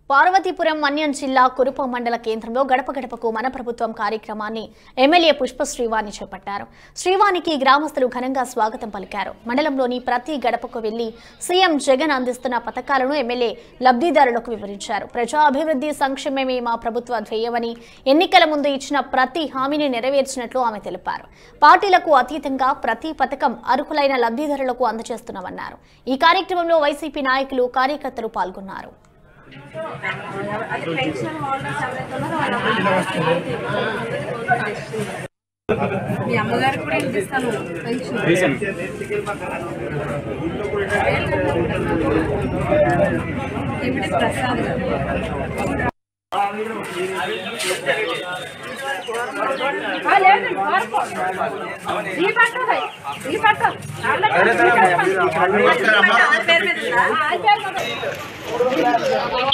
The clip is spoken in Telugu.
పార్వతీపురం మన్యం జిల్లా కురుపం మండల కేంద్రంలో గడప గడపకు మన ప్రభుత్వం కార్యక్రమాన్ని ఎమ్మెల్యే పుష్ప శ్రీవాణి చేపట్టారు శ్రీవాణికి గ్రామస్తులు ఘనంగా స్వాగతం పలికారు మండలంలోని ప్రతి గడపకు వెళ్లి సీఎం జగన్ అందిస్తున్న పథకాలను ఎమ్మెల్యే లబ్ధిదారులకు వివరించారు ప్రజా అభివృద్ధి సంక్షేమమే మా ప్రభుత్వ ధ్యేయమని ఎన్నికల ముందు ఇచ్చిన ప్రతి హామీని నెరవేర్చినట్లు ఆమె తెలిపారు పార్టీలకు అతీతంగా ప్రతి పథకం అర్హులైన లబ్ధిదారులకు అందజేస్తున్నామన్నారు ఈ కార్యక్రమంలో వైసీపీ నాయకులు కార్యకర్తలు పాల్గొన్నారు అది పెన్షన్ హోల్డర్స్ ఎవరైతే ఉన్నారో వాళ్ళ మీ అమ్మగారికి కూడా ఇప్పిస్తాను పెన్షన్ ఇమిడి ప్రసాద్ గారు. ఆ, లేదండి, పార్కో. ఈ పట్టు, ఈ పట్టు. ఈ పట్టు. ఆ పేరు మీద ఉందా? ఆ పేరు మీద.